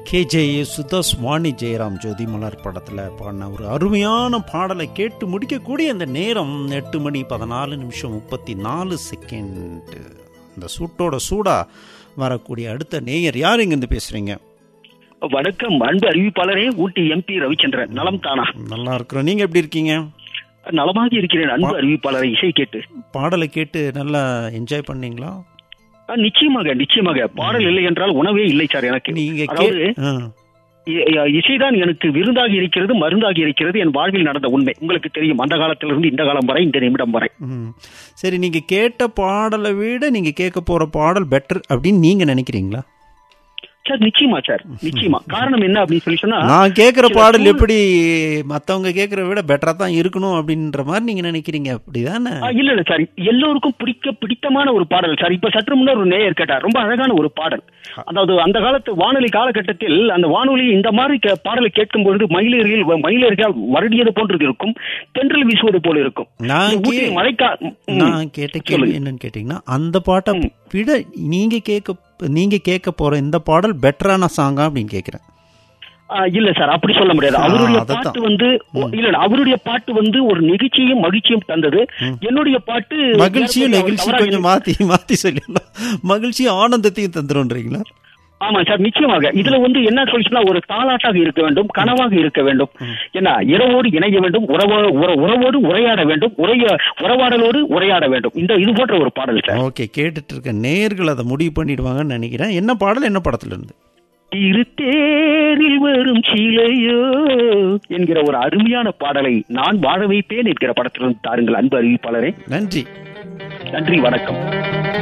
K J Yesudas Vani Jayaram Jyothi Malar படத்தில் பாடின ஒரு அருமையான பாடலை கேட்டு முடிக்கக்கூடிய அந்த நேரம் எட்டு மணி பதினாலு நிமிஷம் முப்பத்தி நாலு செகண்ட் இந்த சூட்டோட சூடா வரக்கூடிய அடுத்த நேயர் யார் இங்கேருந்து பேசுறீங்க வணக்கம் அன்பு அறிவிப்பாளரே ஊட்டி எம்பி ரவிச்சந்திரன் நலம் தானா நல்லா இருக்கிறோம் நீங்க எப்படி இருக்கீங்க நலமாக இருக்கிறேன் அன்பு அறிவிப்பாளரை இசை கேட்டு பாடலை கேட்டு நல்லா என்ஜாய் பண்ணீங்களா ஆ, நிச்சயமாக நிச்சயமாக பாடல் இல்லை என்றால் உணவே இல்லை சார் எனக்கு நீங்க கே- அதாவது ஆ, இ- இ- இசைதான் எனக்கு விருந்தாகி இருக்கிறது மருந்தாகி இருக்கிறது என் வாழ்வில் நடந்த உண்மை உங்களுக்கு தெரியும் அந்த காலத்திலிருந்து இந்த காலம் வரை இந்த நிமிடம் வரை ம். சரி நீங்க கேட்ட பாடலை விட நீங்க கேட்க போற பாடல் பெட்டர் அப்படின்னு நீங்க நினைக்கிறீங்களா சார் நிச்சயமா சார் நிச்சயமா காரணம் என்ன அப்படின்னு சொல்லி சொன்னா நான் கேட்குற சில பாடல் சூழ்- எப்படி மத்தவங்க கேட்குற விட பெட்டரா தான் இருக்கணும் அப்படின்ற மாதிரி நீங்க நினைக்கிறீங்க அப்படிதானே ஆ, இல்ல இல்ல சார் எல்லோருக்கும் பிடிக்க பிடித்தமான ஒரு பாடல் சார் இப்ப சற்று முன்னர் ஒரு நேயர் கேட்டார் ரொம்ப அழகான ஒரு பாடல் அதாவது அந்த காலத்து வானொலி காலகட்டத்தில் அந்த வானொலி இந்த மாதிரி கே- பாடலை கேட்கும் பொழுது மயிலேறியில் மயிலேறியால் வருடியது போன்றது இருக்கும் தென்றல் வீசுவது போல இருக்கும் நான் இந்த ஊட்டி கே- மழைக்கா ம். நான் கேட்ட கேள்வி சொல்லுங்க. என்னன்னு கேட்டீங்கன்னா அந்த பாட்டை விட நீங்க கேட்க நீங்க கேட்க போற இந்த பாடல் பெட்டரான சாங்கா அப்படின்னு கேக்குறேன் ஆ, இல்ல சார் அப்படி சொல்ல முடியாது ஆ, அவருடைய அதைத்தான். பாட்டு வந்து இல்ல இல்ல அவருடைய பாட்டு வந்து ஒரு நெகிழ்ச்சியும் மகிழ்ச்சியும் தந்தது என்னுடைய பாட்டு மகிழ்ச்சியும் அவர் நெகிழ்ச்சி தவறாக கொஞ்சம் மாத்தி மாத்தி சொல்லிடலாம் மகிழ்ச்சியும் ஆனந்தத்தையும் தந்துருன்றீங்களா ஆமா சார் நிச்சயமாக இதுல வந்து என்ன சொல்லிச்சுன்னா ஒரு தாளாட்டாக இருக்க வேண்டும் கனவாக இருக்க வேண்டும் என்ன இரவோடு இணைய வேண்டும் உறவோ உற- உறவோடு உரையாட வேண்டும் உரைய உறவாடலோடு உரையாட வேண்டும் இந்த இது போன்ற ஒரு பாடல் சார் ஓகே கேட்டுட்டு இருக்க நேர்கள் அதை முடிவு பண்ணிடுவாங்கன்னு நினைக்கிறேன் என்ன பாடல் என்ன படத்துல இருந்து திருத்தேரில் வரும் சிலையோ என்கிற ஒரு அருமையான பாடலை நான் வாழ வைப்பேன் என்கிற படத்திலிருந்து தாருங்கள் அன்பு அறிவிப்பாளரே நன்றி நன்றி வணக்கம்